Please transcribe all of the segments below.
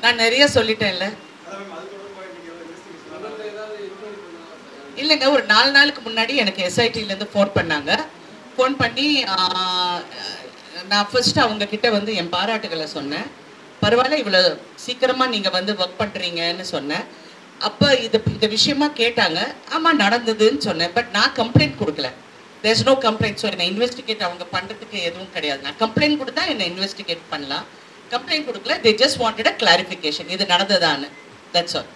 நான் நிறைய சொல்லிட்டேன்ல இல்லைங்க ஒரு நாலு நாளுக்கு முன்னாடி எனக்கு எஸ்ஐடிலேருந்து ஃபோன் பண்ணாங்க ஃபோன் பண்ணி ஆஹ், நான் ஃபர்ஸ்ட் அவங்க கிட்ட வந்து என் பாராட்டுகளை சொன்னேன் பரவாயில்ல இவ்வளோ சீக்கிரமா நீங்க வந்து ஒர்க் பண்றீங்கன்னு சொன்னேன் அப்போ இது இந்த விஷயமா கேட்டாங்க ஆமா நடந்ததுன்னு சொன்னேன் பட் நான் கம்ப்ளைண்ட் கொடுக்கல தேர்ஸ் நோ கம்ப்ளைண்ட் ஸோ என்னை இன்வெஸ்டிகேட் அவங்க பண்றதுக்கு எதுவும் கிடையாது நான் கம்ப்ளைண்ட் கொடுத்தா என்னை இன்வெஸ்டிகேட் பண்ணலாம் கம்ப்ளைண்ட் கொடுக்கல they just wanted a clarification இது நடந்ததான்னு தட்ஸ் ஆல்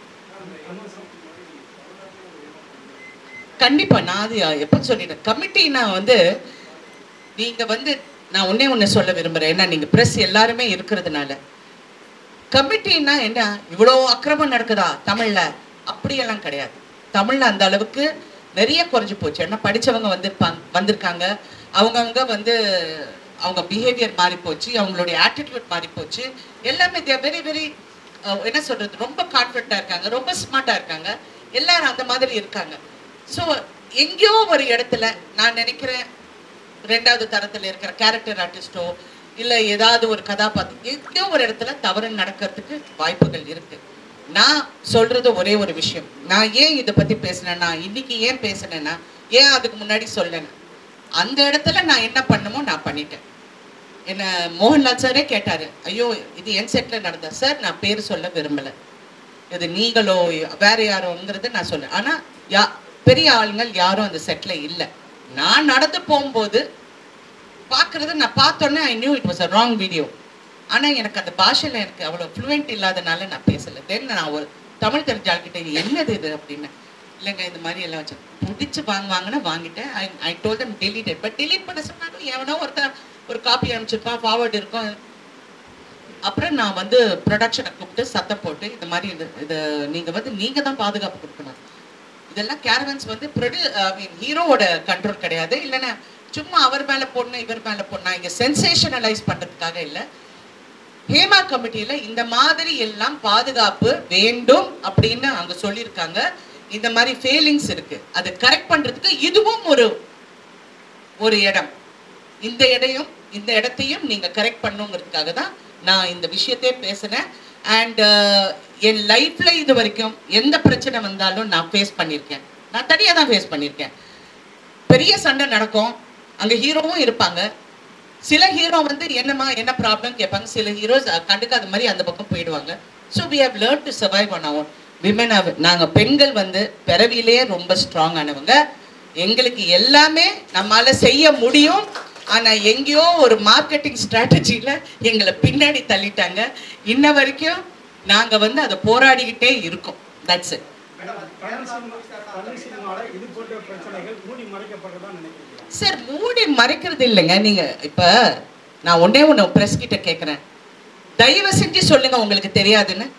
கண்டிப்பா நான் அது எப்போ சொல்லிட்டேன் கமிட்டினா வந்து நீங்க வந்து நான் ஒண்ணே ஒண்ணு சொல்ல விரும்புறேன் ஏன்னா நீங்க பிரஸ் எல்லாருமே இருக்கிறதுனால கமிட்டின்னா என்ன இவ்வளோ அக்கிரமம் நடக்குதா தமிழ்ல அப்படியெல்லாம் கிடையாது தமிழ்ல அந்த அளவுக்கு நிறைய குறைஞ்சு போச்சு ஏன்னா படிச்சவங்க வந்திருப்பாங்க வந்திருக்காங்க அவங்கவுங்க வந்து அவங்க பிஹேவியர் மாறி போச்சு அவங்களுடைய ஆட்டிடியூட் மாறி போச்சு எல்லாமே தேர் வெரி வெரி என்ன சொல்றது ரொம்ப கான்ஃபிடண்டா இருக்காங்க ரொம்ப ஸ்மார்ட்டா இருக்காங்க எல்லாரும் அந்த மாதிரி இருக்காங்க ஸோ எங்கேயோ ஒரு இடத்துல நான் நினைக்கிறேன் ரெண்டாவது தரத்துல இருக்கிற கேரக்டர் ஆர்டிஸ்டோ இல்ல ஏதாவது ஒரு கதாபாத்திரம் எங்கேயோ ஒரு இடத்துல தவறு நடக்கிறதுக்கு வாய்ப்புகள் இருக்கு நான் சொல்றது ஒரே ஒரு விஷயம் நான் ஏன் இதை பத்தி பேசினேன்னா இன்னைக்கு ஏன் பேசினேன்னா ஏன் அதுக்கு முன்னாடி சொல்லணும் அந்த இடத்துல நான் என்ன பண்ணுமோ நான் பண்ணிட்டேன் என்ன மோகன்லால் சாரே கேட்டாரு ஐயோ இது என் செட்ல நடந்தா சார் நான் பேர் சொல்ல விரும்பல இது நீங்களோ வேற யாரோங்கிறது நான் சொல்ல ஆனா யா பெரிய ஆளுங்கள் யாரும் அந்த செட்ல இல்ல நான் நடந்து போகும்போது பார்க்கறது நான் பார்த்தோன்னே I knew it was a wrong video ஆனா எனக்கு அந்த பாஷையில எனக்கு அவ்வளவு ஃப்ளூவெண்ட் இல்லாதனால நான் பேசல தென் நான் ஒரு தமிழ் தெரிஞ்ச ஆள்கிட்ட இது என்னது இது அப்படின்னு இல்லைங்க இந்த மாதிரி எல்லாம் வச்சு பிடிச்சி வாங்குவாங்கன்னா வாங்கிட்டேன் I I told them deleted but delete பண்ண சொன்னாலும் எவனோ ஒருத்தன் ஒரு காப்பி அனுப்பிச்சிருப்பான் ஃபார்வர்ட் இருக்கும் அப்புறம் நான் வந்து ப்ரொடக்ஷனை கூப்பிட்டு சத்தம் போட்டு இந்த மாதிரி இது இது நீங்க வந்து நீங்க தான் பாதுகாப்பு கொடுக்கணும் இதெல்லாம் கேரவன்ஸ் வந்து ப்ரொடியூ ஐ மீன் ஹீரோவோட கண்ட்ரோல் கிடையாது இல்லைன்னா சும்மா அவர் மேல போடணும் இவர் மேல போடணும் இங்க சென்சேஷனலைஸ் பண்றதுக்காக இல்லை ஹேமா கமிட்டியில இந்த மாதிரி எல்லாம் பாதுகாப்பு வேண்டும் அப்படின்னு அங்க சொல்லியிருக்காங்க இந்த மாதிரி ஃபெயிலிங்ஸ் இருக்கு அதை கரெக்ட் பண்றதுக்கு இதுவும் ஒரு ஒரு இடம் இந்த இடையும் இந்த இடத்தையும் நீங்க கரெக்ட் பண்ணுங்கிறதுக்காக தான் நான் இந்த விஷயத்தையே பேசினேன் அண்ட் என் லைஃப்ல இது வரைக்கும் எந்த பிரச்சனை வந்தாலும் நான் ஃபேஸ் பண்ணியிருக்கேன் நான் தனியாக தான் ஃபேஸ் பண்ணியிருக்கேன் பெரிய சண்டை நடக்கும் அங்க ஹீரோவும் இருப்பாங்க சில ஹீரோ வந்து என்னம்மா என்ன ப்ராப்ளம் கேட்பாங்க சில ஹீரோஸ் கண்டுக்காத மாதிரி அந்த பக்கம் போயிடுவாங்க so we have learn to survive on our women have நாங்கள் பெண்கள் வந்து பிறவிலே ரொம்ப ஸ்ட்ராங் ஆனவங்க எங்களுக்கு எல்லாமே நம்மால செய்ய முடியும் ஆனா எங்கேயோ ஒரு மார்க்கெட்டிங் ஸ்ட்ராட்டஜில எங்களை பின்னாடி தள்ளிட்டாங்க இன்ன வரைக்கும் நாங்க வந்து அதை போராடிக்கிட்டே இருக்கோம் that's it Tamil cinema Tamil சினிமாவில் இது போன்ற பிரச்சனைகள் மூடி மறைக்கப்படுறதா நினைக்கிறீங்க சார் மூடி மறைக்கிறது இல்லைங்க நீங்க இப்ப நான் ஒண்ணே ஒண்ணு பிரஸ் கிட்ட கேக்குறேன் தயவு செஞ்சு சொல்லுங்க உங்களுக்கு தெரியாதுன்னு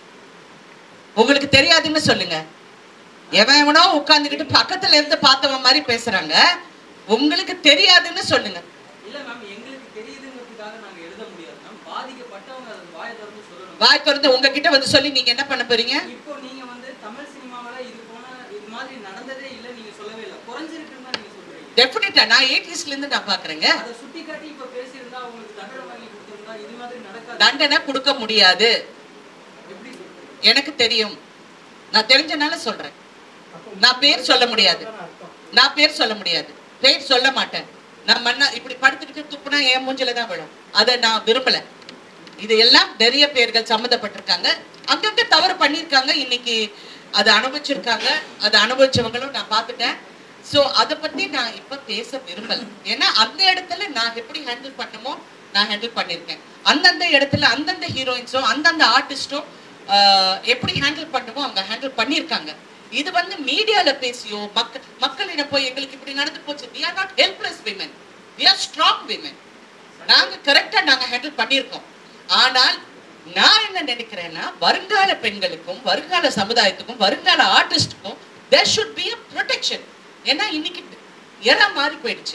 உங்களுக்கு தெரியாதுன்னு சொல்லுங்க எவன் எவனோ உட்கார்ந்துக்கிட்டு பக்கத்துல இருந்து பார்த்தவன் மாதிரி பேசுறாங்க உங்களுக்கு தெரியாதுன்னு சொல்லுங்க இல்ல மேம் எங்களுக்கு தெரியுதுங்கிறதுக்காக நாங்க எழுத முடியாது மேம் பாதிக்கப்பட்டவங்க அதை வாயை திறந்து சொல்லணும் வாய் திறந்து உங்ககிட்ட வந்து சொல்லி நீங்க என்ன பண்ண போறீங்க இப்போ நீங்க வந்து தமிழ் சினிமாவுல இது போன இது மாதிரி நடந்ததே இல்ல நீங்க சொல்லவே இல்ல குறைஞ்சிருக்குன்னு தான் நீங்க சொல்றீங்க டெஃபினட்டா நான் எயிட்டிஸ்ல இருந்து நான் பாக்குறேங்க அதை சுட்டி காட்டி இப்ப பேசியிருந்தா உங்களுக்கு தண்டனை வாங்கி கொடுத்திருந்தா இது மாதிரி நடக்காது தண்டனை கொடுக்க முடியாது எப்படி சொல்றீங்க எனக்கு தெரியும் நான் தெரிஞ்சனால சொல்றேன் அப்போ நான் பேர் சொல்ல முடியாது அதான அர்த்தம் நான் பேர் சொல்ல முடியாது பேர் சொல்ல மாட்டேன் நான் மண்ணா இப்படி படுத்துக்கிட்டு துப்புனா என் மூஞ்சில தான் விழும் அதை நான் விரும்பல இது எல்லாம் நிறைய பேர்கள் சம்மந்தப்பட்டிருக்காங்க அங்கங்க தவறு பண்ணியிருக்காங்க இன்னைக்கு அதை அனுபவிச்சிருக்காங்க அதை அனுபவிச்சவங்களும் நான் பார்த்துட்டேன் ஸோ அதை பத்தி நான் இப்ப பேச விரும்பல ஏன்னா அந்த இடத்துல நான் எப்படி ஹேண்டில் பண்ணுமோ நான் ஹேண்டில் பண்ணியிருக்கேன் அந்தந்த இடத்துல அந்தந்த ஹீரோயின்ஸும் அந்தந்த ஆர்டிஸ்டும் எப்படி ஹேண்டில் பண்ணுமோ அவங்க ஹேண்டில் பண்ணியிருக்காங்க இது வந்து மீடியால பேசியோ மக்கள் மக்களிடம் போய் எங்களுக்கு இப்படி நடந்து போச்சு we are not helpless women we are strong women நாங்க கரெக்டா நாங்க ஹேண்டில் பண்ணியிருக்கோம் ஆனால் நான் என்ன நினைக்கிறேன்னா வருங்கால பெண்களுக்கும் வருங்கால சமுதாயத்துக்கும் வருங்கால ஆர்டிஸ்டுக்கும் there should be a protection ஏன்னா இன்னைக்கு எரா மாறி போயிடுச்சு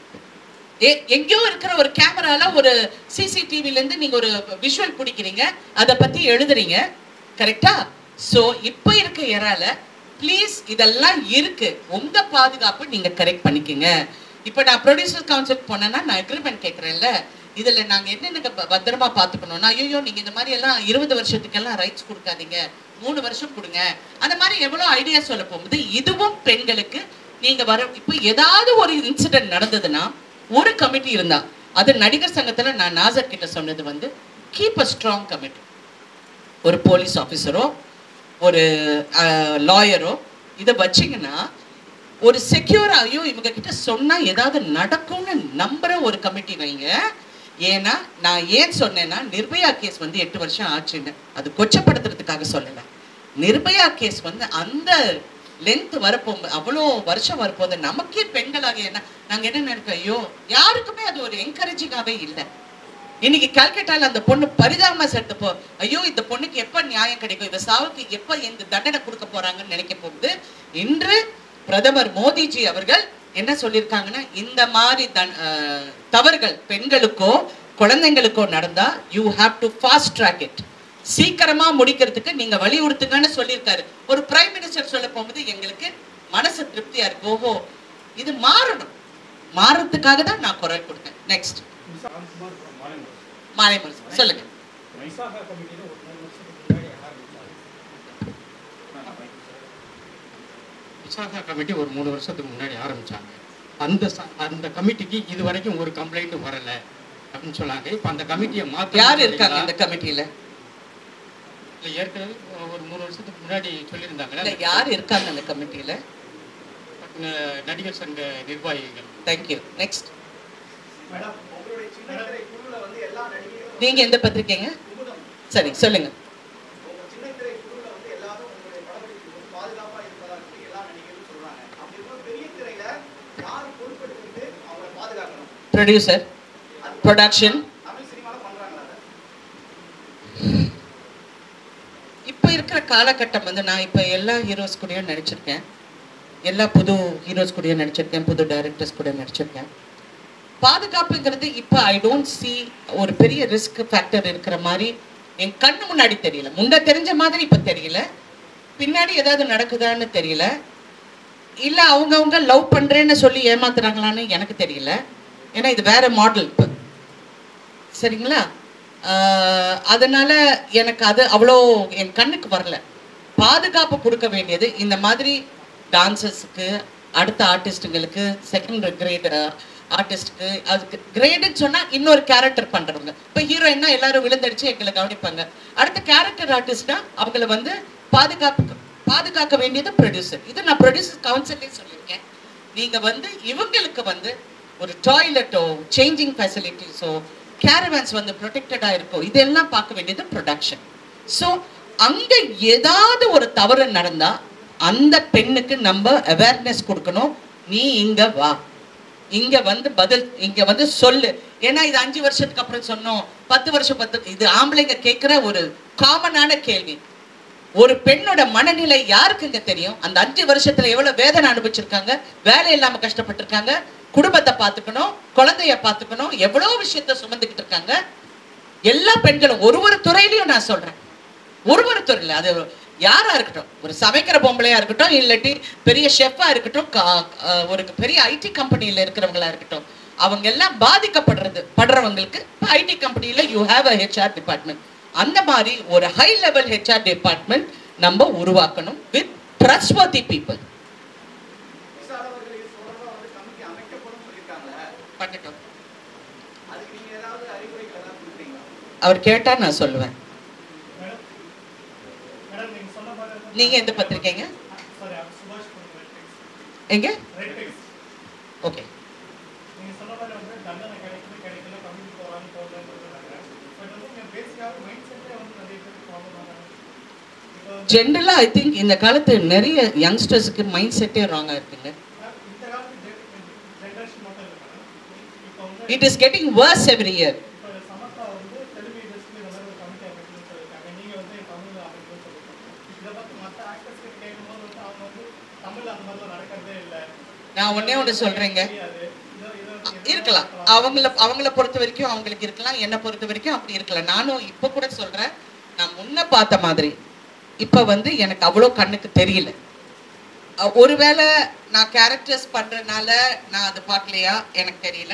எ- எங்கேயோ இருக்கிற ஒரு கேமரால ஒரு சிசிடிவில இருந்து நீங்க ஒரு விஷுவல் பிடிக்கிறீங்க அதை பத்தி எழுதுறீங்க கரெக்டா சோ இப்போ இருக்க எறால ப்ளீஸ் இதெல்லாம் இருக்கு உங்க பாதுகாப்பு நீங்க கரெக்ட் பண்ணிக்கங்க இப்போ நான் ப்ரொடியூசர் கவுன்சில் போனேன்னா நான் அக்ரிமெண்ட் கேட்குறேன்ல இதுல நாங்க என்னென்ன ப- பத்திரமா பாத்துக்கணும்னா ஐயோ நீங்க இந்த மாதிரி எல்லாம் இருபது வருஷத்துக்கெல்லாம் ரைட்ஸ் கொடுக்காதீங்க மூணு வருஷம் கொடுங்க அந்த மாதிரி எவ்வளவு ஐடியா சொல்ல போகும்போது இதுவும் பெண்களுக்கு நீங்க வர இப்போ ஏதாவது ஒரு இன்சிடென்ட் நடந்ததுன்னா ஒரு கமிட்டி இருந்தா அது நடிகர் சங்கத்துல நான் நாசர் கிட்ட சொன்னது வந்து கீப் அ ஸ்ட்ராங் கமிட்டி ஒரு போலீஸ் ஆஃபீஸரோ ஒரு லாயரோ இதை வச்சிங்கன்னா ஒரு செக்யூர் ஐயோ இவங்க கிட்ட சொன்னா ஏதாவது நடக்கும்னு நம்புற ஒரு கமிட்டி வைங்க ஏன்னா நான் ஏன் சொன்னேன்னா நிர்பயா கேஸ் வந்து எட்டு வருஷம் ஆச்சுன்னு அது கொச்சப்படுத்துறதுக்காக சொல்லல நிர்பயா கேஸ் வந்து அந்த லென்த் வரப்போ அவ்வளோ வருஷம் வரப்போது நமக்கே பெண்களாக என்ன நாங்க என்ன நினைப்போம் ஐயோ யாருக்குமே அது ஒரு என்கரேஜிங்காகவே இல்லை இன்னைக்கு கல்கட்டால அந்த பொண்ணு பரிதாபமா செத்தப்போ ஐயோ இந்த பொண்ணுக்கு எப்ப நியாயம் கிடைக்கும் இந்த சாவுக்கு எப்ப இந்த தண்டனை கொடுக்க போறாங்கன்னு நினைக்க போகுது இன்று பிரதமர் மோடிஜி அவர்கள் என்ன சொல்லியிருக்காங்கன்னா இந்த மாதிரி தன்- அஹ், தவறுகள் பெண்களுக்கோ குழந்தைங்களுக்கோ நடந்தா you have to fast track it சீக்கிரமா முடிக்கிறதுக்கு நீங்க வலியுறுத்துங்கன்னு சொல்லியிருக்காரு ஒரு பிரைம் மினிஸ்டர் சொல்ல போகும்போது எங்களுக்கு மனசு திருப்தியா இருக்கு ஓஹோ இது மாறணும் மாறதுக்காக தான் நான் குரல் கொடுத்தேன் நெக்ஸ்ட் ராம்குமார் from மாலைமலை. மாலை முரசு சொல்லுங்க விசாகா கமிட்டியில ஒரு மூணு வருஷத்துக்கு முன்னாடி ஆரம்பிச்சாங்க. விசாகா கமிட்டி ஒரு மூணு வருஷத்துக்கு முன்னாடி ஆரம்பிச்சாங்க அந்த ச- அந்த கமிட்டிக்கு இது வரைக்கும் ஒரு கம்ப்ளைண்ட் வரல அப்படின்னு சொன்னாங்க இப்போ அந்த கமிட்டியை மாத்த யார் இருக்காங்க இந்த கமிட்டியில ஏற்கனவே ஒரு மூணு வருஷத்துக்கு முன்னாடி இல்ல சொல்லியிருந்தாங்க யார் இருக்காங்க அந்த கமிட்டியில நடிகர் சங்க நிர்வாகிகள் தேங்க்யூ நெக்ஸ்ட் மேடம் உங்களுடைய சின்ன திரை குழுல வந்து எல்லா நடிகைகளும் நீங்க எந்த பத்திரிக்கைங்க சரி சொல்லுங்க உங்க சின்ன திரை குழுல வந்து எல்லாரும் உங்களுடைய படப்பிடிப்பு வந்து பாதுகாப்பா இருப்பதா சொல்லி எல்லா நடிகைகளும் சொல்றாங்க அப்படி இருக்கும் பெரிய திரையில யார் பொறுப்பெடுத்துட்டு அவங்களை பாதுகாக்கணும் ப்ரொடியூசர் ப்ரொடக்ஷன் தமிழ் சினிமால பண்றாங்களா அதை? இப்போ இருக்கிற காலகட்டம் வந்து நான் இப்போ எல்லா ஹீரோஸ் கூடயும் நடிச்சிருக்கேன் எல்லா புது ஹீரோஸ் கூடயும் நடிச்சிருக்கேன் புது டைரக்டர்ஸ் கூட நடிச்சிருக்கேன் பாதுகாப்புங்கிறது இப்போ ஐ டோன்ட் see ஒரு பெரிய ரிஸ்க் ஃபேக்டர் இருக்கிற மாதிரி என் கண்ணு முன்னாடி தெரியல முன்ன தெரிஞ்ச மாதிரி இப்போ தெரியல பின்னாடி ஏதாவது நடக்குதான்னு தெரியல இல்லை அவங்கவுங்க லவ் பண்ணுறேன்னு சொல்லி ஏமாத்துறாங்களான்னு எனக்கு தெரியல ஏன்னா இது வேற மாடல் இப்போ சரிங்களா ஆஹ் அதனால எனக்கு அது அவ்வளோ என் கண்ணுக்கு வரல பாதுகாப்பு கொடுக்க வேண்டியது இந்த மாதிரி டான்சர்ஸுக்கு அடுத்த ஆர்டிஸ்ட்டுங்களுக்கு செகண்ட் கிரேட் ஆர்டிஸ்ட்க்கு அதுக்கு கிரேடுன்னு சொன்னால் இன்னொரு கேரக்டர் பண்ணுறவங்க இப்போ ஹீரோயின்னா எல்லாரும் விழுந்தடிச்சு எங்களை கவனிப்பாங்க அடுத்த கேரக்டர் ஆர்டிஸ்ட்னா அவங்கள வந்து பாதுகாப்பு பாதுகாக்க வேண்டியது ப்ரொடியூசர் இது நான் ப்ரொடியூசர் கவுன்சிலே சொல்லியிருக்கேன் நீங்க வந்து இவங்களுக்கு வந்து ஒரு டாய்லெட்டோ சேஞ்சிங் ஃபெசிலிட்டிஸோ கேரவன்ஸ் வந்து ப்ரொடெக்டடா இருக்கோ இதெல்லாம் பார்க்க வேண்டியது ப்ரொடக்ஷன் ஸோ அங்க ஏதாவது ஒரு தவறு நடந்தா அந்த பெண்ணுக்கு நம்ம அவேர்னஸ் கொடுக்கணும் நீ இங்க வா இங்க வந்து பதில் இங்க வந்து சொல்லு ஏன்னா இது அஞ்சு வருஷத்துக்கு அப்புறம் சொன்னோம் பத்து வருஷம் பத்து இது ஆம்பளைங்க கேட்குற ஒரு காமனான கேள்வி ஒரு பெண்ணோட மனநிலை யாருக்குங்க தெரியும் அந்த அஞ்சு வருஷத்துல எவ்வளவு வேதனை அனுபவிச்சிருக்காங்க வேலை இல்லாம கஷ்டப்பட்டிருக்காங்க குடும்பத்தை பார்த்துக்கணும் குழந்தைய பார்த்துக்கணும் எவ்வளவு விஷயத்த சுமந்துக்கிட்டு இருக்காங்க எல்லா பெண்களும் ஒரு ஒரு துறையிலையும் நான் சொல்றேன் ஒரு ஒரு துறையில அது யாரா இருக்கட்டும் ஒரு சமைக்கிற பொம்பளையா இருக்கட்டும் இல்லாட்டி பெரிய ஷெஃபா இருக்கட்டும் கா- அஹ் ஒரு பெரிய ஐடி கம்பெனியில இருக்கிறவங்களா இருக்கட்டும் அவங்க எல்லாம் பாதிக்கப்படுறது படுறவங்களுக்கு ஐடி கம்பெனியில you have a HR department அந்த மாதிரி ஒரு ஹை லெவல் ஹெச்ஆர் டிபார்ட்மெண்ட் நம்ம உருவாக்கணும் வித் ட்ரஸ்ட்வர்த்தி பீப்புள் விசால் அவர்கள் இது தொடர்பா வந்து கமிட்டி அமைக்கப்படும் சொல்லியிருக்காங்களே பண்ணிட்டோம் அதுக்கு நீங்க ஏதாவது அறிவுரைகள் எல்லாம் கொடுக்குறீங்களா அவர் கேட்டா நான் சொல்லுவேன் மேடம் மேடம் நீங்க சொன்ன மாதிரி நீங்க எந்த பத்திரிக்கைங்க சாரி சுபாஷ் ரெட் டெக்ஸ் எங்க ரெட் டெக்ஸ் ஓகே நீங்க சொன்ன மாதிரி வந்து தண்டனை கிடைக்குது கிடைக்கல கம்மிட்டு போறாங்க போகலன்னு சொல்றாங்க பட் வந்து நீங்க பேசிக்காக மைண்ட் செட்டே வந்து நிறைய பேருக்கு ப்ராப்ளம் ஆகிறாங்க இப்போ வந்து ஜென்ரலா ஐ திங்க் இந்த காலத்து நிறைய யங்ஸ்டர்ஸுக்கு மைண்ட் செட்டே ராங்கா இருக்குங்க இந்த காலத்து ஜென்ரேஷன் மட்டும் இல்லை மேடம் இப்போ வந்து it is getting worse every year இப்போ சமத்தா வந்து தெலுங்கு இண்டஸ்ட்ரி இந்த மாதிரி ஒரு கமிட்டி அமைக்கணும்னு சொல்லியிருக்காங்க நீங்க வந்து தமிழ் அமைக்கணும்னு சொல்லியிருக்காங்க இதை பத்தி மற்ற ஆக்டர்ஸ் கிட்ட கேட்கும்போது வந்து அவங்க வந்து தமிழ் அந்த மாதிரிலாம் நடக்கிறதே இல்லை நான் ஒண்ணே ஒண்ணு சொல்றேங்க தெரியாது இதை இதை இருக்கலாம் அவங்கள அவங்கள பொறுத்த வரைக்கும் அவங்களுக்கு இருக்கலாம் என்னை பொறுத்த வரைக்கும் அப்படி இருக்கலாம் நானும் இப்போ கூட சொல்றேன் நான் முன்ன பார்த்த மாதிரி இப்போ வந்து எனக்கு அவ்வளோ கண்ணுக்கு தெரியல அஹ் ஒருவேளை நான் கேரக்டர்ஸ் பண்றதுனால நான் அது பார்க்கலையா எனக்கு தெரியல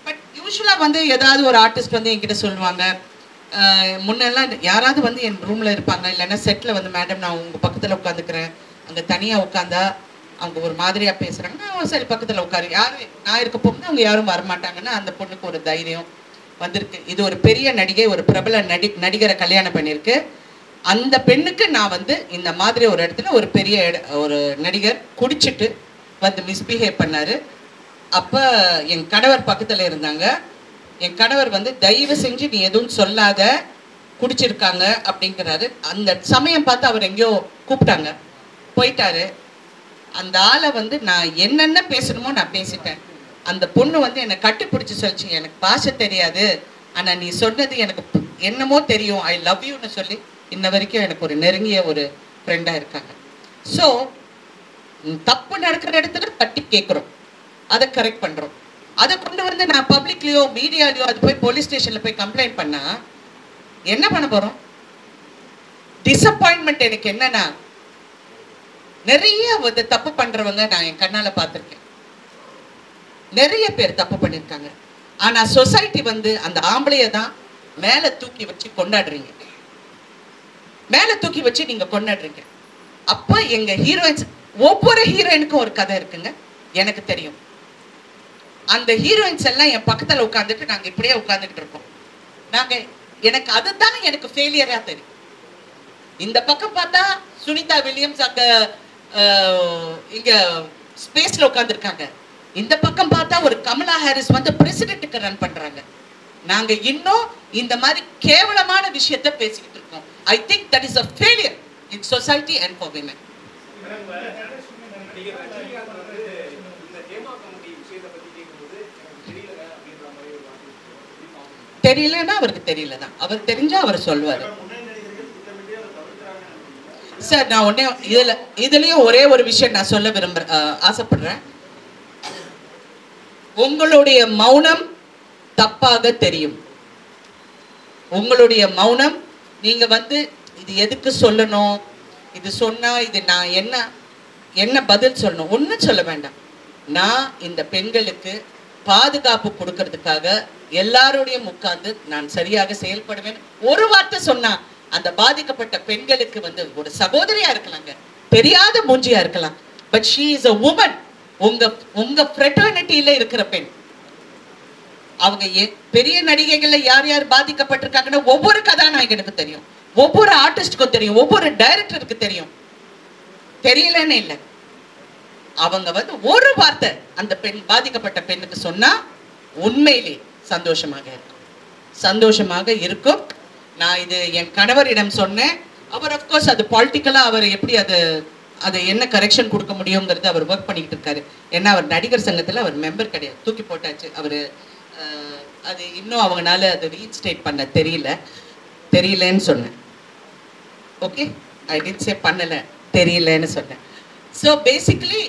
பட் யூஸ்வலாக வந்து ஏதாவது ஒரு ஆர்டிஸ்ட் வந்து என்கிட்ட சொல்லுவாங்க அஹ், முன்னெல்லாம் யாராவது வந்து என் ரூமில் இருப்பாங்க இல்லைன்னா செட்டில் வந்து மேடம் நான் உங்கள் பக்கத்தில் உட்காந்துக்கிறேன் அங்கே தனியாக உட்காந்தா அவங்க ஒரு மாதிரியாக பேசுகிறாங்க நான் சரி பக்கத்தில் உட்காரு யாரும் நான் இருக்க போகும்போது அவங்க யாரும் வரமாட்டாங்கன்னா அந்த பொண்ணுக்கு ஒரு தைரியம் வந்திருக்கு இது ஒரு பெரிய நடிகை ஒரு பிரபல நடி நடிகரை கல்யாணம் பண்ணியிருக்கு அந்த பெண்ணுக்கு நான் வந்து இந்த மாதிரி ஒரு இடத்துல ஒரு பெரிய இட- ஒரு நடிகர் குடிச்சிட்டு வந்து மிஸ்பிஹேவ் பண்ணாரு அப்போ என் கணவர் பக்கத்தில் இருந்தாங்க என் கணவர் வந்து தயவு செஞ்சு நீ எதுவும் சொல்லாத குடிச்சிருக்காங்க அப்படிங்கிறாரு அந்த சமயம் பார்த்து அவர் எங்கேயோ கூப்பிட்டாங்க போயிட்டாரு அந்த ஆளை வந்து நான் என்னென்ன பேசணுமோ நான் பேசிட்டேன் அந்த பொண்ணு வந்து என்னை கட்டிப்பிடிச்சு சொல்லிச்சு எனக்கு பாஷை தெரியாது ஆனா நீ சொன்னது எனக்கு பு- என்னமோ தெரியும் ஐ லவ் யூன்னு சொல்லி இன்ன வரைக்கும் எனக்கு ஒரு நெருங்கிய ஒரு ஃப்ரெண்டா இருக்காங்க ஸோ தப்பு நடக்கிற இடத்துல தட்டி கேட்குறோம் அதை கரெக்ட் பண்றோம் அதை கொண்டு வந்து நான் பப்ளிக்லயோ மீடியாலயோ அது போய் போலீஸ் ஸ்டேஷன்ல போய் கம்ப்ளைண்ட் பண்ணா என்ன பண்ண போறோம் டிசப்பாயின்மெண்ட் எனக்கு என்னன்னா நிறைய வந்து தப்பு பண்றவங்க நான் என் கண்ணால பார்த்திருக்கேன் நிறைய பேர் தப்பு பண்ணிருக்காங்க ஆனா சொசைட்டி வந்து அந்த ஆம்பளைய தான் மேல தூக்கி வச்சு கொண்டாடுறீங்க மேல தூக்கி வச்சு நீங்க கொண்டாடுறீங்க அப்ப எங்க ஹீரோயின்ஸ் ஒவ்வொரு ஹீரோயினுக்கும் ஒரு கதை இருக்குங்க எனக்கு தெரியும் அந்த ஹீரோயின்ஸ் எல்லாம் என் பக்கத்துல உட்காந்துட்டு நாங்க இப்படியே உட்கார்ந்துட்டு இருக்கோம் நாங்க எனக்கு அதுதான் எனக்கு ஃபெயிலியரா தெரியும் இந்த பக்கம் பார்த்தா சுனிதா வில்லியம்ஸ் அங்க அஹ், இங்க ஸ்பேஸ்ல உட்காந்துருக்காங்க இந்த பக்கம் பார்த்தா ஒரு கமலா ஹாரிஸ் வந்து பிரசிடென்ட்டுக்கு ரன் பண்றாங்க நாங்க இன்னும் இந்த மாதிரி கேவலமான விஷயத்த பேசிக்கிட்டு இருக்கோம் I think that is a failure in society and for women நீங்க ரஜினிகாந்த் வந்து இந்த ஹேமா கமிட்டி விஷயத்தை பத்தி கேட்கும்போது எனக்கு தெரியல அப்படின்ற மாதிரி ஒரு வார்த்தை எப்படி பார்க்கணும்? தெரியலன்னா அவருக்கு தெரியல தான் அவர் தெரிஞ்சா அவர் சொல்வாரு முன்னணி நடிகர்கள் திட்டமிட்டே அதை தவிர்க்கிறாங்கன்னு சார் நான் உடனே இதுல இதுலயும் ஒரே ஒரு விஷயம் நான் சொல்ல விரும்புறேன் அஹ், ஆசைப்படுறேன் உங்களுடைய மௌனம் தப்பாக தெரியும் உங்களுடைய மௌனம் நீங்க வந்து இது எதுக்கு சொல்லணும் இது சொன்னா இது நான் என்ன என்ன பதில் சொல்லணும் ஒன்றும் சொல்ல வேண்டாம் நான் இந்த பெண்களுக்கு பாதுகாப்பு கொடுக்கறதுக்காக எல்லாரோடையும் உட்கார்ந்து நான் சரியாக செயல்படுவேன் ஒரு வார்த்தை சொன்னா அந்த பாதிக்கப்பட்ட பெண்களுக்கு வந்து ஒரு சகோதரியா இருக்கலாங்க தெரியாத மூஞ்சியா இருக்கலாம் but she is a woman உங்க உங்க ஃப்ரெட்டர்னிட்டியில இருக்கிற பெண் அவங்க எ- பெரிய நடிகைகள்ல யார் யார் பாதிக்கப்பட்டிருக்காங்கன்னு ஒவ்வொரு கதாநாயகனுக்கு தெரியும் ஒவ்வொரு ஆர்டிஸ்டுக்கும் தெரியும் ஒவ்வொரு டைரக்டருக்கு தெரியும் தெரியலன்னு இல்லை அவங்க வந்து ஒரு வார்த்தை அந்த பெண் பாதிக்கப்பட்ட பெண்ணுக்கு சொன்னா உண்மையிலே சந்தோஷமாக இருக்கும் சந்தோஷமாக இருக்கும் நான் இது என் கணவரிடம் சொன்னேன் அவர் அஃப்கோர்ஸ் அது பாலிட்டிக்கலா அவர் எப்படி அது அது என்ன கரெக்ஷன் கொடுக்க முடியுங்கிறது அவர் ஒர்க் பண்ணிக்கிட்டு இருக்காரு ஏன்னா அவர் நடிகர் சங்கத்துல அவர் மெம்பர் கிடையாது தூக்கி போட்டாச்சு அவர் அது இன்னும் அவங்கனால அது ரீஸ்டேட் பண்ண தெரியல தெரியலன்னு சொன்னேன் ஓகே ஐ டிட் சே பண்ணல தெரியலன்னு சொன்னேன் ஸோ பேசிக்கலி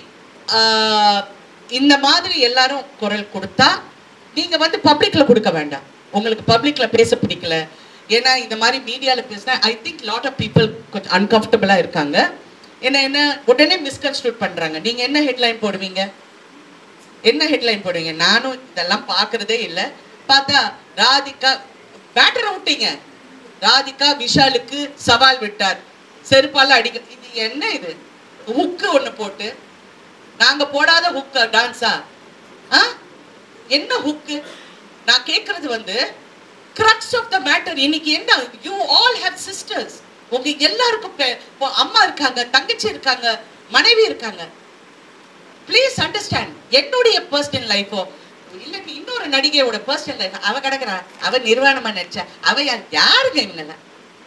இந்த மாதிரி எல்லாரும் குரல் கொடுத்தா நீங்க வந்து பப்ளிக்ல கொடுக்க வேண்டாம் உங்களுக்கு பப்ளிக்ல பேச பிடிக்கல ஏன்னா இந்த மாதிரி மீடியால பேசினா I think lot of people கொஞ்சம் அன்கம்ஃபர்டபுளா இருக்காங்க என்ன என்ன உடனே மிஸ்கன்ஸ்ட்ரூட் பண்றாங்க நீங்க என்ன ஹெட்லைன் போடுவீங்க என்ன ஹெட்லைன் போடுவீங்க நானும் இதெல்லாம் பார்க்கறதே இல்லை பார்த்தா ராதிகா பேட்டரை விட்டீங்க ராதிகா விஷாலுக்கு சவால் விட்டார் செருப்பால அடிக்க இது என்ன இது ஹுக்கு ஒண்ணு போட்டு நாங்க போடாத ஹுக்க டான்ஸா ஆ என்ன ஹுக்கு நான் கேக்குறது வந்து கிரக்ஸ் ஆஃப் த மேட்டர் இன்னைக்கு என்ன யூ ஆல் ஹேவ் சிஸ்டர்ஸ் உங்க எல்லாருக்கும் பெ- இப்போ அம்மா இருக்காங்க தங்கச்சி இருக்காங்க மனைவி இருக்காங்க ப்ளீஸ் அண்டர்ஸ்டாண்ட் என்னுடைய பர்சனல் லைஃபோ இல்லைன்னு இன்னொரு நடிகையோட பர்சனல் லைஃப் அவ கிடக்குறா அவ நிர்வாணமா நடிச்சா அவ யார் யாருங்க இவங்கெல்லாம்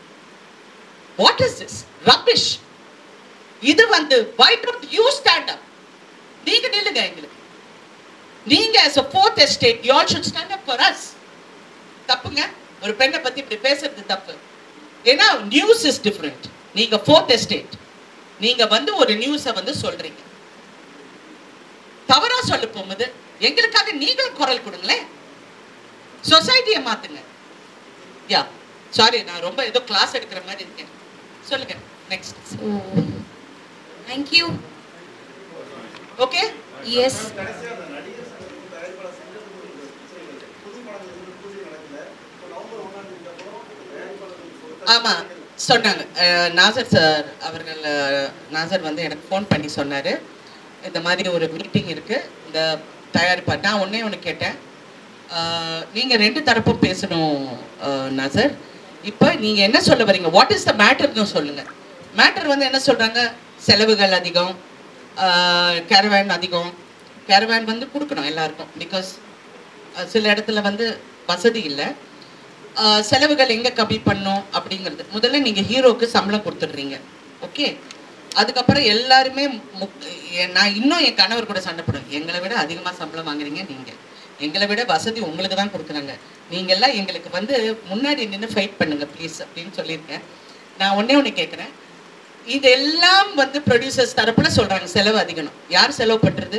வாட் இஸ் திஸ் ரபிஷ் இது வந்து why don't you stand up நீங்க நில்லுங்க எங்களுக்கு நீங்க as a fourth estate you all should stand up for us தப்புங்க ஒரு பெண்ணை பத்தி இப்படி பேசுறது தப்பு ஏன்னா நியூஸ் இஸ் டிஃப்ரெண்ட் நீங்க ஃபோர்த் எஸ்டேட் நீங்க வந்து ஒரு நியூஸை வந்து சொல்றீங்க தவறா சொல்ல போகும்போது எங்களுக்காக நீங்களும் குரல் கொடுங்களேன் சொசைட்டியை மாத்துங்க யா சாரி நான் ரொம்ப ஏதோ கிளாஸ் எடுக்கிற மாதிரி இருக்கேன் சொல்லுங்க next So, thank you. Okay Yes. கடைசியா அந்த நடிகர் சங்கத்துக்கும் தயாரிப்பாளர் சங்கத்துக்கும் இந்த பிரச்சனைகள் ஆமா சொன்னாங்க அஹ், நாசர் சார் அவர்கள் அஹ், நாசர் வந்து எனக்கு ஃபோன் பண்ணி சொன்னாரு இந்த மாதிரி ஒரு மீட்டிங் இருக்கு இந்த தயாரிப்பா நான் ஒன்னே ஒன்று கேட்டேன் அஹ், நீங்க ரெண்டு தரப்பும் பேசணும் அஹ், நாசர் இப்போ நீங்க என்ன சொல்ல வரீங்க வாட் இஸ் த மேட்டர்னு சொல்லுங்க மேட்டர் வந்து என்ன சொல்றாங்க செலவுகள் அதிகம் கேரவேன் அதிகம் கேரவேன் வந்து கொடுக்கணும் எல்லாருக்கும் பிகாஸ் சில இடத்துல வந்து வசதி இல்லை ஆஹ் செலவுகள் எங்க கம்மி பண்ணும் அப்படிங்கிறது முதல்ல நீங்க ஹீரோக்கு சம்பளம் கொடுத்துடுறீங்க ஓகே அதுக்கப்புறம் எல்லாருமே முக்- எ- நான் இன்னும் என் கணவர் கூட சண்டை போடுவேன் எங்களை விட அதிகமா சம்பளம் வாங்குறீங்க நீங்க எங்களை விட வசதி உங்களுக்கு தான் கொடுக்குறாங்க நீங்க எல்லாம் எங்களுக்கு வந்து முன்னாடி நின்று ஃபைட் பண்ணுங்க ப்ளீஸ் அப்படின்னு சொல்லியிருக்கேன் நான் ஒண்ணே ஒன்று கேட்குறேன் இதெல்லாம் வந்து ப்ரொடியூசர்ஸ் தரப்புல சொல்றாங்க செலவு அதிகம் யார் செலவு பண்றது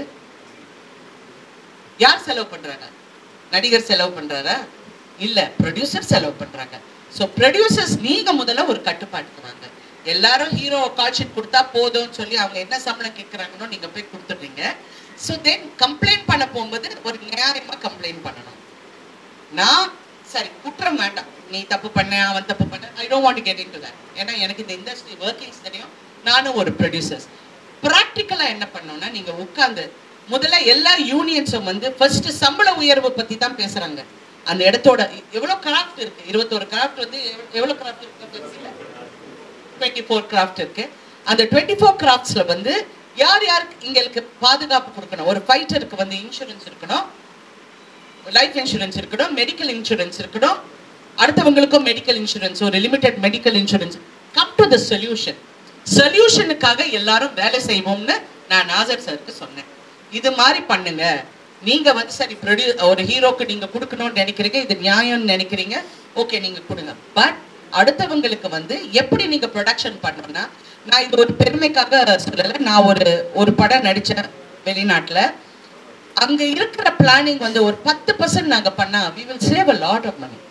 யார் செலவு பண்றாங்க நடிகர் செலவு பண்றாரா இல்ல ப்ரொடியூசர் செலவு பண்றாங்க ஸோ ப்ரொடியூசர்ஸ் நீங்க முதல்ல ஒரு கட்டுப்பாட்டுக்கு வாங்க எல்லாரும் ஹீரோ கால் ஷீட் கொடுத்தா போதும்னு சொல்லி அவங்க என்ன சம்பளம் கேட்குறாங்கன்னு நீங்க போய் கொடுத்துடுறீங்க ஸோ தென் கம்ப்ளைண்ட் பண்ண போகும்போது ஒரு நியாயமா கம்ப்ளைண்ட் பண்ணணும் நான் சரி குற்றம் வேண்டாம் நீ தப்பு பண்ண அவன் தப்பு பண்ண I don't want get into that ஏன்னா எனக்கு இந்த இண்டஸ்ட்ரி ஒர்க்கிங்ஸ் தெரியும் நானும் ஒரு ப்ரொடியூசர்ஸ் ப்ராக்டிக்கலாக என்ன பண்ணோம்னா நீங்க உட்காந்து முதல்ல எல்லா யூனியன்ஸும் வந்து ஃபர்ஸ்ட் சம்பள உயர்வு பத்தி தான் பேசுறாங்க அந்த இடத்தோட எவ்வளோ கிராஃப்ட் இருக்கு இருபத்தோரு கிராஃப்ட் வந்து எவ்வ- எவ்வளோ கிராஃப்ட் இருக்கு டுவெண்ட்டி ஃபோர் கிராஃப்ட் இருக்கு அந்த டுவெண்ட்டி ஃபோர் கிராஃப்ட்ஸ்ல வந்து யார் யாருக்கு இங்களுக்கு பாதுகாப்பு கொடுக்கணும் ஒரு ஃபைட்டருக்கு வந்து இன்சூரன்ஸ் இருக்கணும் லைஃப் இன்சூரன்ஸ் இருக்கணும் மெடிக்கல் இன்சூரன்ஸ் இருக்கணும் அடுத்தவங்களுக்கும் மெடிக்கல் இன்சூரன்ஸ் ஒரு limited medical insurance come to the solution சொல்யூஷனுக்காக எல்லாரும் வேலை செய்வோம்னு நான் நாசர் சாருக்கு சொன்னேன் இது மாதிரி பண்ணுங்க நீங்க வந்து சரி ப்ரொடியூ ஒரு ஹீரோக்கு நீங்க கொடுக்கணும்னு நினைக்கிறீங்க இது நியாயம்னு நினைக்கிறீங்க ஓகே நீங்க கொடுங்க பட் அடுத்தவங்களுக்கு வந்து எப்படி நீங்க ப்ரொடக்ஷன் பண்ணணும்னா நான் இது ஒரு பெருமைக்காக சொல்லலை நான் ஒரு ஒரு படம் நடிச்சேன் வெளிநாட்டுல அங்க இருக்கிற பிளானிங் வந்து ஒரு பத்து பர்சன்ட் நாங்க பண்ணா we will save a lot of money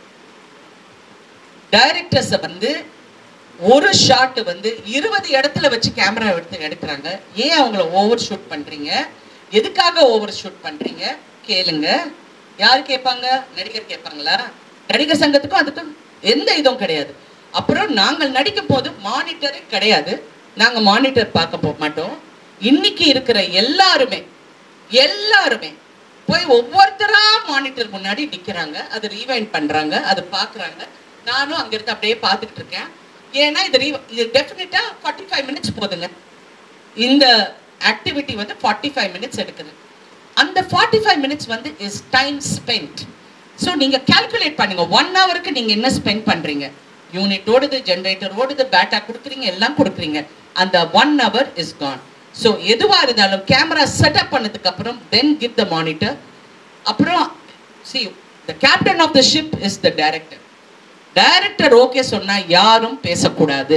டைரக்டர்ஸை வந்து ஒரு ஷாட் வந்து இருபது இடத்துல வச்சு கேமரா எடுத்து எடுக்கிறாங்க ஏன் அவங்கள ஓவர் ஷூட் பண்றீங்க எதுக்காக ஓவர் ஷூட் பண்றீங்க கேளுங்க யார் கேட்பாங்க நடிகர் கேட்பாங்களா நடிகர் சங்கத்துக்கும் அதுக்கும் எந்த இதுவும் கிடையாது அப்புறம் நாங்கள் நடிக்கும் போது மானிட்டரே கிடையாது நாங்க மானிட்டர் பார்க்க போக மாட்டோம் இன்னைக்கு இருக்கிற எல்லாருமே எல்லாருமே போய் ஒவ்வொருத்தரா மானிட்டர் முன்னாடி நிக்கிறாங்க அது ரீவைண்ட் பண்றாங்க அது பாக்குறாங்க நானும் அங்க இருந்து அப்படியே பார்த்துட்டு இருக்கேன் ஏன்னா இது re- இது டெஃபினட்டா ஃபார்ட்டி ஃபைவ் மினிட்ஸ் போதுங்க இந்த ஆக்டிவிட்டி வந்து ஃபார்ட்டி ஃபைவ் மினிட்ஸ் எடுக்குது அந்த ஃபார்ட்டி ஃபைவ் மினிட்ஸ் வந்து இஸ் டைம் ஸ்பெண்ட் ஸோ நீங்க கால்குலேட் பண்ணுங்க ஒன் ஹவருக்கு நீங்க என்ன ஸ்பெண்ட் பண்றீங்க யூனிட் ஓடுது ஜென்ரேட்டர் ஓடுது பேட்டா கொடுக்குறீங்க எல்லாம் கொடுக்குறீங்க அந்த one hour is gone so எதுவா இருந்தாலும் கேமரா செட்டப் பண்ணதுக்கு அப்புறம் தென் கிவ் த மானிட்டர் அப்புறம் see the captain of the ship is the director director okay சொன்னா யாரும் பேசக்கூடாது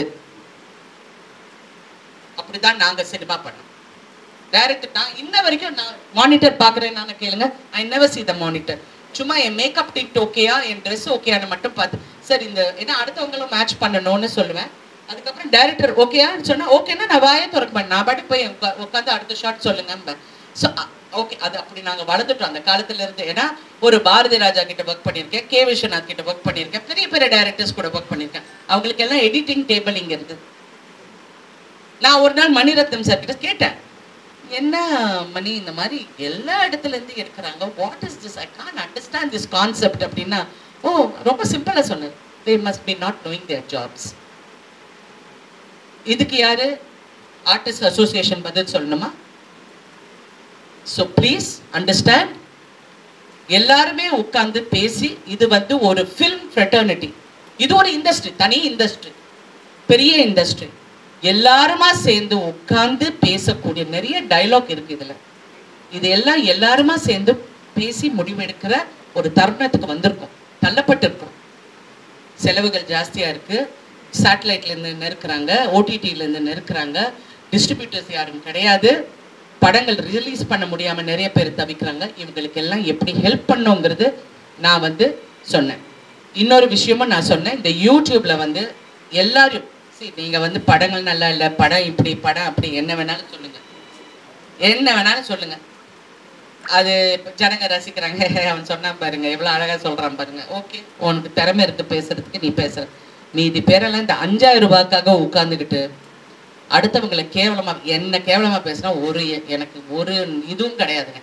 அப்படிதான் நாங்க சினிமா பண்ணோம் டைரக்டர் நான் இன்ன வரைக்கும் நான் மானிட்டர் பார்க்குறேன் நான் கேளுங்க I never see the monitor சும்மா என் மேக்கப் டிக்ட் ஓகேயா என் ட்ரெஸ் ஓகேயான்னு மட்டும் பார்த்து சரி இந்த ஏன்னா அடுத்தவங்களும் மேட்ச் பண்ணணும்னு சொல்லுவேன் அதுக்கப்புறம் டைரக்டர் ஓகேயான்னு சொன்னா ஓகேன்னா நான் வாயே திறக்க மாட்டேன் நான் பாட்டுக்கு போய் உட்கா- உட்காந்து அடுத்த ஷாட் சொல்லுங்க ஸோ ஓகே அது அப்படி நாங்க வளர்ந்துட்டோம் அந்த காலத்துல இருந்து ஏன்னா ஒரு பாரதி ராஜா கிட்ட ஒர்க் பண்ணியிருக்கேன் கே விஸ்வநாத் கிட்ட ஒர்க் பண்ணியிருக்கேன் பெரிய பெரிய டைரக்டர்ஸ் கூட ஒர்க் பண்ணியிருக்கேன் அவங்களுக்கு எல்லாம் எடிட்டிங் டேபிள் இங்க இருக்கு நான் ஒரு நாள் மணிரத்னம் சார் கிட்ட கேட்டேன் என்ன மணி இந்த மாதிரி எல்லா இடத்துல இருந்து எடுக்கிறாங்க what is this I can understand this concept அப்படின்னா ஓ ரொம்ப சிம்பிளா சொன்னேன் they must be not knowing their jobs இதுக்கு யாரு ஆர்டிஸ்ட் அசோசியேஷன் பதில் சொல்லணுமா ஸோ ப்ளீஸ் அண்டர்ஸ்டாண்ட் எல்லாருமே உட்கார்ந்து பேசி இது வந்து ஒரு ஃபில்ம் ஃப்ரெட்டர்னிட்டி இது ஒரு இண்டஸ்ட்ரி தனி இண்டஸ்ட்ரி பெரிய இண்டஸ்ட்ரி எல்லாருமா சேர்ந்து உட்கார்ந்து பேசக்கூடிய நிறைய டைலாக் இருக்கு இதுல இது எல்லாம் எல்லாருமா சேர்ந்து பேசி முடிவெடுக்கிற ஒரு தருணத்துக்கு வந்திருக்கும் தள்ளப்பட்டிருக்கும் செலவுகள் ஜாஸ்தியா இருக்கு சேட்டலைட்ல இருந்து நெருக்குறாங்க ஓடிடில இருந்து நெருக்குறாங்க டிஸ்ட்ரிபியூட்டர்ஸ் யாரும் கிடையாது படங்கள் ரிலீஸ் பண்ண முடியாம நிறைய பேர் தவிக்கிறாங்க இவங்களுக்கு எல்லாம் எப்படி ஹெல்ப் பண்ணுங்கிறது நான் வந்து சொன்னேன் இன்னொரு விஷயமும் நான் சொன்னேன் இந்த யூடியூப்ல வந்து எல்லாரும் see நீங்க வந்து படங்கள் நல்லா இல்லை படம் இப்படி படம் அப்படி என்ன வேணாலும் சொல்லுங்க என்ன வேணாலும் சொல்லுங்க அது இப்ப ஜனங்க ரசிக்கிறாங்க அவன் சொன்னான் பாருங்க எவ்வளவு அழகா சொல்றான் பாருங்க ஓகே உனக்கு திறமை இருக்கு பேசுறதுக்கு நீ பேசுற மீதி பேரெல்லாம் இந்த அஞ்சாயிரம் ரூபாய்க்காக உட்கார்ந்துக்கிட்டு அடுத்தவங்களை கேவலமா என்ன கேவலமா பேசினா ஒரு எ- எனக்கு ஒரு இதுவும் கிடையாதுங்க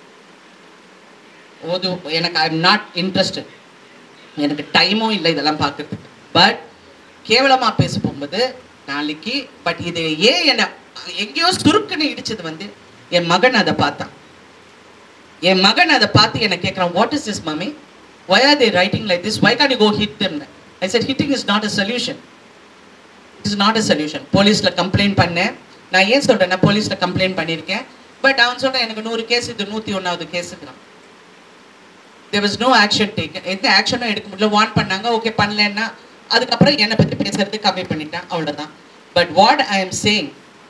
ஒரு எனக்கு ஐ எம் நாட் இன்ட்ரெஸ்டட் எனக்கு டைமும் இல்லை இதெல்லாம் பார்க்கறதுக்கு பட் கேவலமா பேச போகும்போது நாளைக்கு பட் இது ஏன் என்ன எங்கேயோ சுருக்குன்னு இடிச்சது வந்து என் மகன் அதை பார்த்தான் என் மகன் அதை பார்த்து என்ன கேட்குறான் what is this mummy why are they writing like this why can't you go hit them i said hitting is not a solution it is not a solution போலீஸ்ல கம்ப்ளைண்ட் பண்ணேன் நான் ஏன் சொல்றேன்னா போலீஸ்ல கம்ப்ளைண்ட் பண்ணியிருக்கேன் பட் அவன் சொல்றான் எனக்கு நூறு கேஸ் இது நூத்தி ஒன்னாவது கேஸுக்குறான் there was no action taken எந்த ஆக்ஷனும் எடுக்க முடியல வார்ன் பண்ணாங்க ஓகே பண்ணலன்னா அதுக்கப்புறம் என்னை பத்தி பேசுறது கம்மி பண்ணிட்டேன் அவ்வளவுதான் but what I am saying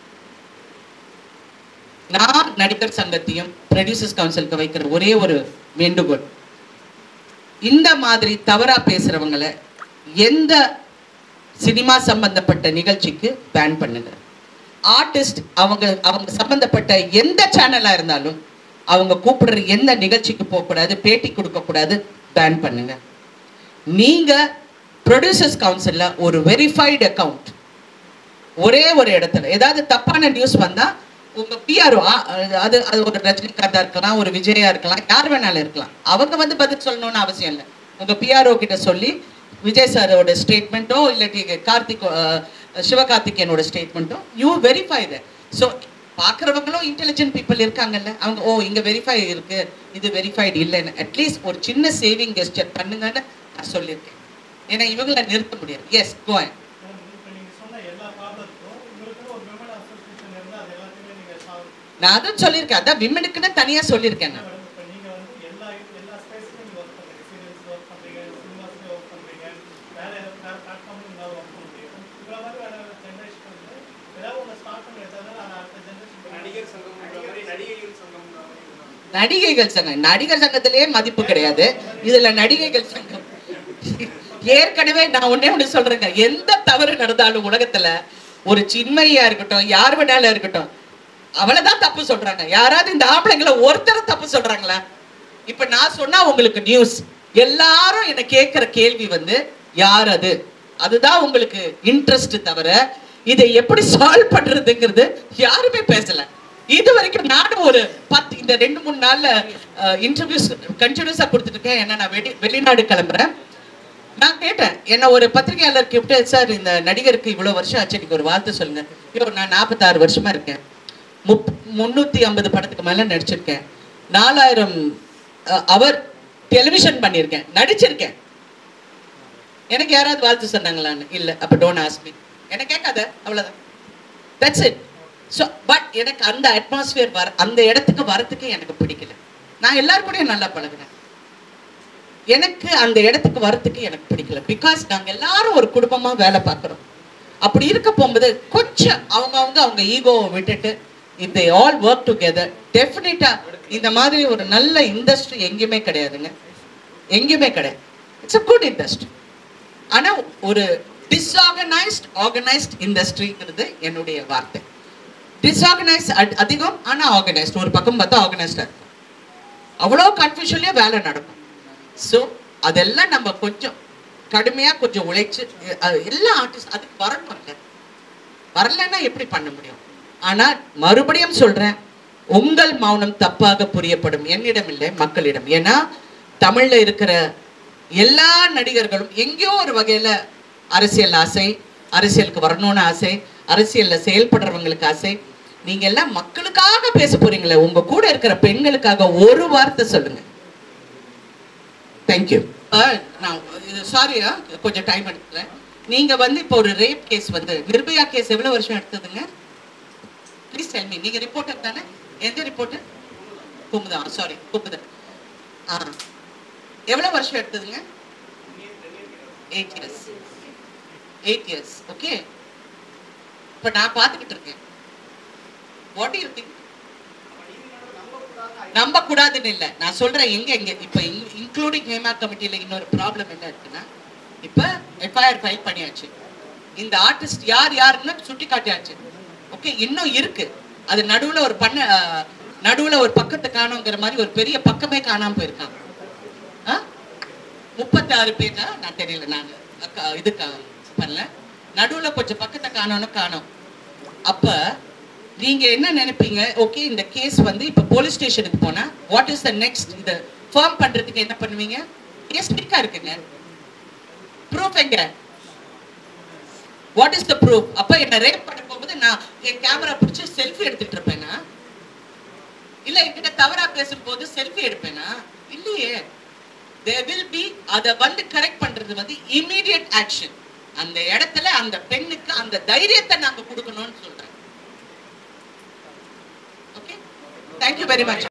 நான் நடிகர் சங்கத்தையும் ப்ரொடியூசர்ஸ் கவுன்சிலுக்கு வைக்கிற ஒரே ஒரு வேண்டுகோள் இந்த மாதிரி தவறா பேசுறவங்களை எந்த சினிமா சம்பந்தப்பட்ட நிகழ்ச்சிக்கு பேன் பண்ணுங்க ஆர்டிஸ்ட் அவங்க அவங்க சம்பந்தப்பட்ட எந்த சேனலா இருந்தாலும் அவங்க கூப்பிடுற எந்த நிகழ்ச்சிக்கு போகக்கூடாது பேட்டி கொடுக்கக்கூடாது பேன் பண்ணுங்க நீங்க ப்ரொடியூசர்ஸ் கவுன்சில்ல ஒரு வெரிஃபைடு அக்கவுண்ட் ஒரே ஒரு இடத்துல ஏதாவது தப்பான நியூஸ் வந்தா உங்க பிஆர்ஓ அது அது ஒரு ரஜினிகாந்தா இருக்கலாம் ஒரு விஜயா இருக்கலாம் யார் வேணாலும் இருக்கலாம் அவங்க வந்து பதில் சொல்லணும்னு அவசியம் இல்லை உங்க பிஆர்ஓ கிட்ட சொல்லி விஜய் சாரோட ஸ்டேட்மெண்ட்டோ இல்லாட்டி கார்த்திக் அஹ், சிவகார்த்திகேயனோட ஸ்டேட்மெண்ட்டோ யூ வெரிஃபை த ஸோ பார்க்குறவங்களும் இன்டெலிஜென்ட் பீப்புள் இருக்காங்கல்ல அவங்க ஓ இங்க வெரிஃபை இருக்கு இது வெரிஃபைடு இல்லைன்னு அட்லீஸ்ட் ஒரு சின்ன சேவிங் கெஸ்டர் பண்ணுங்கன்னு நான் சொல்லியிருக்கேன் ஏன்னா இவங்கள நிறுத்த முடியாது எஸ் கோயன் மேடம், இப்ப நீங்க சொன்ன எல்லா ப்ராப்ளத்துக்கும் உங்களுக்கு ஒரு விமன் அசோசியேஷன் இருந்தா அது எல்லாத்தையுமே நீங்க சால்வ் நான் அதுவும் சொல்லியிருக்கேன் அதான் விமனுக்குன்னு தனியா சொல்லியிருக்கேன் நான் மேடம் இப்போ நீங்க வந்து எல்லா எல்லா ஸ்பேஸ்லையும் நீங்க ஒர்க் பண்றீங்க சீரியல்ஸ் ஒர்க் பண்றீங்க சினிமாஸ்லேயும் ஒர்க் பண்றீங்க வேற ஏதாவது வேற பிளாட்ஃபார்ம்ல உங்களால் ஒர்க் பண்ண முடியும் இவ்வளோ மாதிரி வேற ஜென்ரேஷன் வந்து ஏதாவது ஒன்று ஸ்டார்ட் பண்ணி வச்சாதான் அது அடுத்த ஜென்ரேஷன் நடிகர் சங்கம் மாதிரி நடிகைகள் சங்கம் நடிகைகள் சங்கம் நடிகர் சங்கத்திலேயே மதிப்பு கிடையாது இதுல நடிகைகள் சங்கம் ஏற்கனவே நான் ஒண்ணே ஒண்ணு சொல்றேங்க எந்த தவறு நடந்தாலும் உலகத்துல ஒரு சின்மையா இருக்கட்டும் யார் வேணாலும் இருக்கட்டும் அவளதான் தப்பு சொல்றாங்க யாராவது இந்த ஆம்பளைங்களை ஒருத்தர் தப்பு சொல்றாங்களா இப்ப நான் சொன்னா உங்களுக்கு நியூஸ் எல்லாரும் என்ன கேட்கிற கேள்வி வந்து யார் அது அதுதான் உங்களுக்கு இன்ட்ரெஸ்ட் தவிர இதை எப்படி சால்வ் பண்றதுங்கிறது யாருமே பேசல இது வரைக்கும் நானும் ஒரு பத்து இந்த ரெண்டு மூணு நாள்ல இன்டர்வியூஸ் கண்டினியூஸா கொடுத்துட்டு இருக்கேன் ஏன்னா நான் வெளி வெளிநாடு கிளம்புறேன் நான் கேட்டேன் என்ன ஒரு பத்திரிகையாளர் கூப்பிட்டு சார் இந்த நடிகருக்கு இவ்வளவு வருஷம் ஆச்சு நீங்க ஒரு வார்த்தை சொல்லுங்க ஐயோ நான் நாற்பத்தாறு வருஷமா இருக்கேன் முப் முந்நூற்றி ஐம்பது படத்துக்கு மேல நடிச்சிருக்கேன் நாலாயிரம் அவர் டெலிவிஷன் பண்ணியிருக்கேன் நடிச்சிருக்கேன் எனக்கு யாராவது வாழ்த்து சொன்னாங்களான்னு இல்லை அப்போ டோன்ட் ஆஸ்க் மீ என்ன கேட்காத அவ்வளோதான் தட்ஸ் இட் ஸோ பட் எனக்கு அந்த அட்மாஸ்பியர் வர அந்த இடத்துக்கு வரத்துக்கு எனக்கு பிடிக்கல நான் எல்லார் கூடயும் நல்லா பழகுறேன் எனக்கு அந்த இடத்துக்கு வரத்துக்கு எனக்கு பிடிக்கல பிகாஸ் நாங்கள் எல்லாரும் ஒரு குடும்பமா வேலை பார்க்குறோம் அப்படி இருக்க போகும்போது கொஞ்சம் அவங்கவங்க அவங்க ஈகோவை விட்டுட்டு இந்த ஆல் ஒர்க் டுகெதர் டெஃபினட்டா இந்த மாதிரி ஒரு நல்ல இண்டஸ்ட்ரி எங்கேயுமே கிடையாதுங்க எங்கேயுமே கிடையாது இட்ஸ் அ குட் இண்டஸ்ட்ரி ஆனா ஒரு டிஸ்ஆர்கனைஸ்ட் ஆர்கனைஸ்ட் இண்டஸ்ட்ரிங்கிறது என்னுடைய வார்த்தை டிஸ்ஆர்கனைஸ் அதிகம் ஆனா ஆர்கனைஸ்ட் ஒரு பக்கம் பார்த்தா ஆர்கனைஸ்டா இருக்கும் அவ்வளோ கன்ஃபியூஷன்லயே வேலை நடக்கும் ஸோ அதெல்லாம் நம்ம கொஞ்சம் கடுமையா கொஞ்சம் உழைச்சு அஹ், எல்லா ஆர்டிஸ்ட் அதுக்கு வரணும்ல வரலைன்னா எப்படி பண்ண முடியும் ஆனா மறுபடியும் சொல்றேன் உங்கள் மௌனம் தப்பாக புரியப்படும் என்னிடம் இல்லை மக்களிடம் ஏன்னா தமிழ்ல இருக்கிற எல்லா நடிகர்களும் எங்கேயோ ஒரு வகையில அரசியல் ஆசை அரசியலுக்கு வரணும்னு ஆசை அரசியல்ல செயல்படுறவங்களுக்கு ஆசை நீங்க எல்லாம் மக்களுக்காக பேச போறீங்களே உங்க கூட இருக்கிற பெண்களுக்காக ஒரு வார்த்தை சொல்லுங்க தேங்க்யூ நான் சாரியா கொஞ்சம் டைம் எடுத்துக்கிறேன் நீங்க வந்து இப்போ ஒரு ரேப் கேஸ் வந்து நிர்பயா கேஸ் எவ்வளவு வருஷம் எடுத்ததுங்க ப்ளீஸ் டெல் மீ நீங்க ரிப்போர்ட்டர் தானே எந்த ரிப்போர்ட்டர் குமுதா சாரி குமுதா ஆ எவ்வளவு வருஷம் எடுத்ததுங்க eight years eight years okay இப்போ நான் பார்த்துக்கிட்டு இருக்கேன் வாட் யூ திங்க் நம்ப கூடாதுன்னு இல்லை நான் சொல்றேன் எங்க எங்க இப்போ இன்க்ளூடிங் ஹேமா கமிட்டியில இன்னொரு ப்ராப்ளம் என்ன இருக்குன்னா இப்போ எஃப்ஐஆர் ஃபைல் பண்ணியாச்சு இந்த ஆர்டிஸ்ட் யார் யாருன்னு சுட்டி காட்டியாச்சு ஓகே இன்னும் இருக்கு அது நடுவுல ஒரு பண்ண அஹ், நடுவுல ஒரு பக்கத்தை காணுங்கிற மாதிரி ஒரு பெரிய பக்கமே காணாம போயிருக்காங்க முப்பத்தாறு பேர்னா நான் தெரியல நான் அக்கா- இதுக்கா ஒர்க் பண்ணல நடுவுல கொஞ்சம் பக்கத்தை காணோன்னு காணோம் அப்ப நீங்க என்ன நினைப்பீங்க ஓகே இந்த கேஸ் வந்து இப்ப போலீஸ் ஸ்டேஷனுக்கு போனா வாட் இஸ் த நெக்ஸ்ட் இத ஃபார்ம் பண்றதுக்கு என்ன பண்ணுவீங்க கேஸ் வீக்கா இருக்குங்க ப்ரூஃப் எங்க வாட் இஸ் த ப்ரூஃப் அப்ப என்ன ரேப் பண்ண போகும்போது நான் என் கேமரா பிடிச்சி செல்ஃபி எடுத்துட்டு இருப்பேனா இல்ல என்கிட்ட தவறா பேசும்போது செல்ஃபி எடுப்பேனா இல்லையே there will be அத வந்து கரெக்ட் பண்றது வந்து இமீடியட் ஆக்ஷன் அந்த இடத்துல அந்த பெண்ணுக்கு அந்த தைரியத்தை நாங்க கொடுக்கணும்னு சொல்றேன் ஓகே தேங்க்யூ வெரி மச்